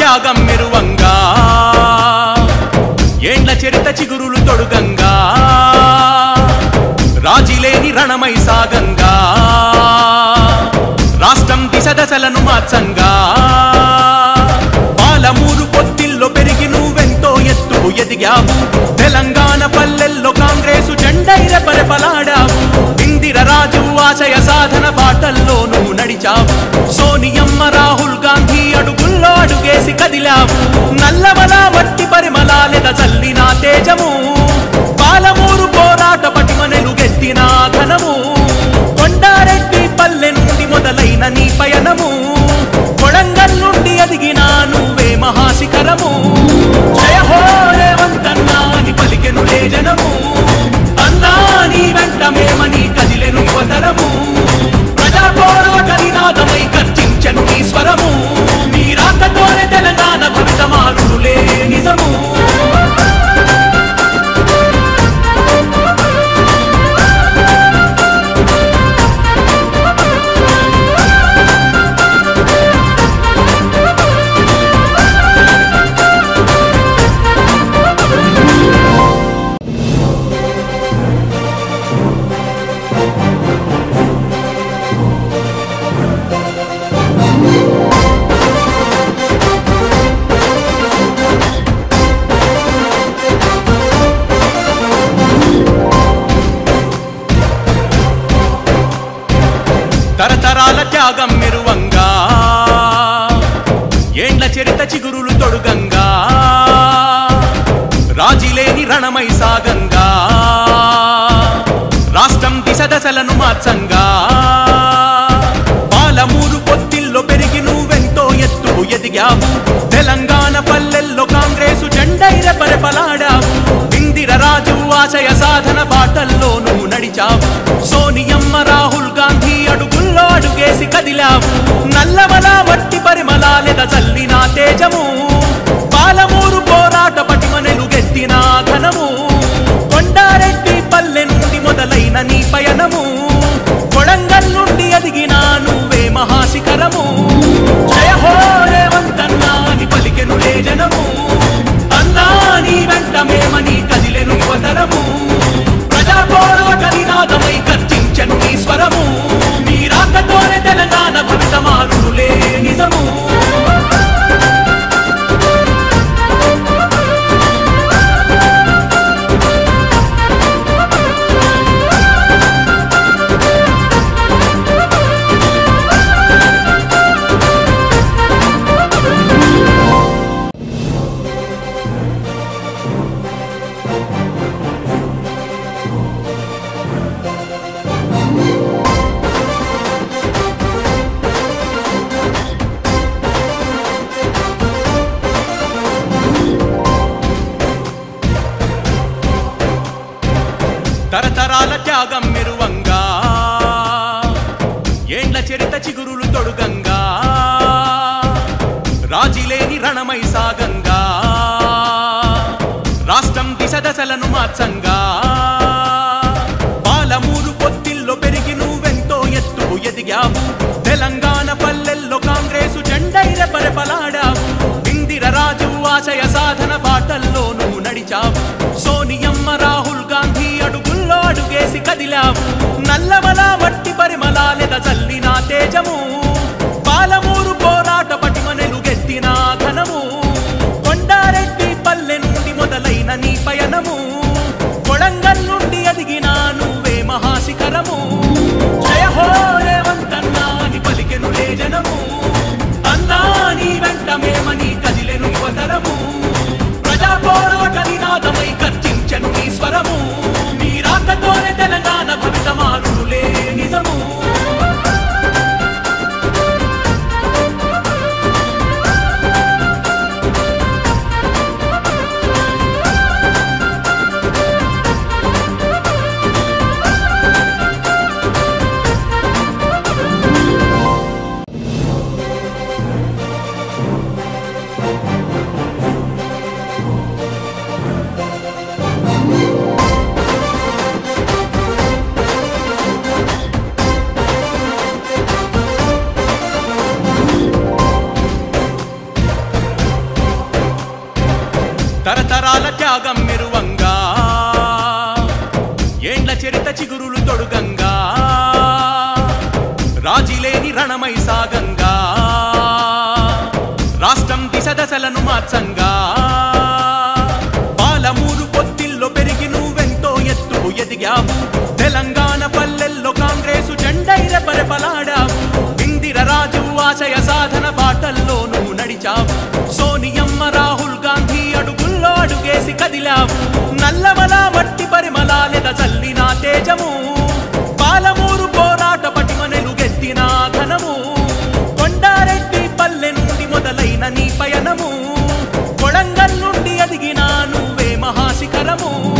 త్యాగం మెరువంగా ఏండ్ల చరిత చిగురులు తొడుగంగా రాజీలేని రణమై సాగంగా రాష్ట్రం దిశ దశలను మార్చంగా పాలమూరు పొత్తిల్లో పెరిగి నువ్వెంతో ఎత్తుకు ఎదిగావు తెలంగాణ పల్లెల్లో కాంగ్రెసు జెండైర పరపలాడావు ఇందిర రాజు ఆశయ సాధన బాటల్లో నువ్వు నడిచావు సోనియమ్మ రాహుల్ గాంధీ అడుగుల్లో అడుగేసి కదిలావు నల్లమల మట్టి పరిమళాలెద చల్లిన తేజము పాలమూరు పోరాట పటిమనెలుగెత్తిన ఘనము కొండారెడ్డి పల్లె నుండి మొదలైన నీ పయనము కొడంగల్ నుండి ఎదిగిన నువ్వే మహాశిఖరము జయ హో రేవంతన్నా అని పలికెను లే జనము అన్నా నీ వెంట మేమని కదిలెను యువతరము ప్రజా పోరాట నినాదమై గర్జించను నీ స్వరము మీ రాకతోనే తెలంగాణ భవిత మారులే నిజము తరతరాల త్యాగం మెరువంగా ఏండ్ల చరిత చిగురులు తొడుగంగా రాజీలేని రణమై సాగంగా రాష్ట్రం దిశ దశలను మార్చంగా పాలమూరు పొత్తిల్లో పెరిగి నువ్వెంతో ఎత్తుకు ఎదిగావు తెలంగాణ పల్లెల్లో కాంగ్రెసు జెండైర పరపలాడావు ఇందిర రాజు ఆశయ సాధన బాటల్లో నువ్వు నడిచావు సోనియమ్మ రాహుల్ గాంధీ అడుగుల్లో అడుగేసి కదిలావు నల్లమల మట్టి పరిమళాలెద చల్లిన తేజము పాలమూరు పోరాట పటిమనెలుగెత్తిన ఘనము కొండారెడ్డి పల్లె నుండి మొదలైన నీ పయనము కొడంగల్ నుండి ఎదిగిన నువ్వే మహాశిఖరము జయ హో రేవంతన్నా అని పలికెను లే జనము అన్నా నీ వెంట మేమని కదిలెను యువతరము ప్రజా పోరాట నినాదమై గర్జించను నీ స్వరము మీ రాకతోనే తెలంగాణ భవిత మారులే నిజము తరతరాల త్యాగం మెరువంగా ఏండ్ల చరిత చిగురులు తొడుగంగా రాజీలేని రణమై సాగంగా రాష్ట్రం దిశ దశలను మార్చంగా పాలమూరు పొత్తిల్లో పెరిగి నువ్వెంతో ఎత్తుకు ఎదిగావు తెలంగాణ పల్లెల్లో కాంగ్రెసు జెండైర పరపలాడావు ఇందిర రాజు ఆశయ సాధన బాటల్లో నువ్వు నడిచావు సోనియమ్మ రాహుల్ గాంధీ అడుగుల్లో అడుగేసి కదిలావు నల్లమల మట్టి పరిమళాలెద చల్లిన తేజము పాలమూరు పోరాట పటిమనెలుగెత్తిన ఘనము కొండారెడ్డి పల్లె నుండి మొదలైన నీ పయనము కొడంగల్ నుండి ఎదిగిన నువ్వే మహాశిఖరము జయ హో రేవంతన్నా అని పలికెను లే జనము అన్నా నీ వెంట మేమని కదిలెను యువతరము ప్రజా పోరాట నినాదమై గర్జించను నీ స్వరము మీ రాకతోనే తెలంగాణ భవిత మారులే నిజము త్యాగం మెరువంగా ఏండ్ల చరిత చిగురులు తొడుగంగా రాజీలేని రణమై సాగంగా రాష్ట్రం దిశ దశలను మార్చంగా పాలమూరు పొత్తిల్లో పెరిగి నువ్వెంతో ఎత్తుకు ఎదిగావు తెలంగాణ పల్లెల్లో కాంగ్రెసు జెండైర పరపలాడావు ఇందిర రాజు ఆశయ సాధన బాటల్లో నువ్వు నడిచావు సోనియమ్మ రాహుల్ గాంధీ అడుగుల్లో అడుగేసి కదిలావు నల్లమల మట్టి పరిమళాలెద చల్లిన తేజము పాలమూరు పోరాట పటిమనెలుగెత్తిన ఘనము కొండారెడ్డి పల్లె నుండి మొదలైన నీ పయనము కొడంగల్ నుండి ఎదిగిన నువ్వే మహాశిఖరము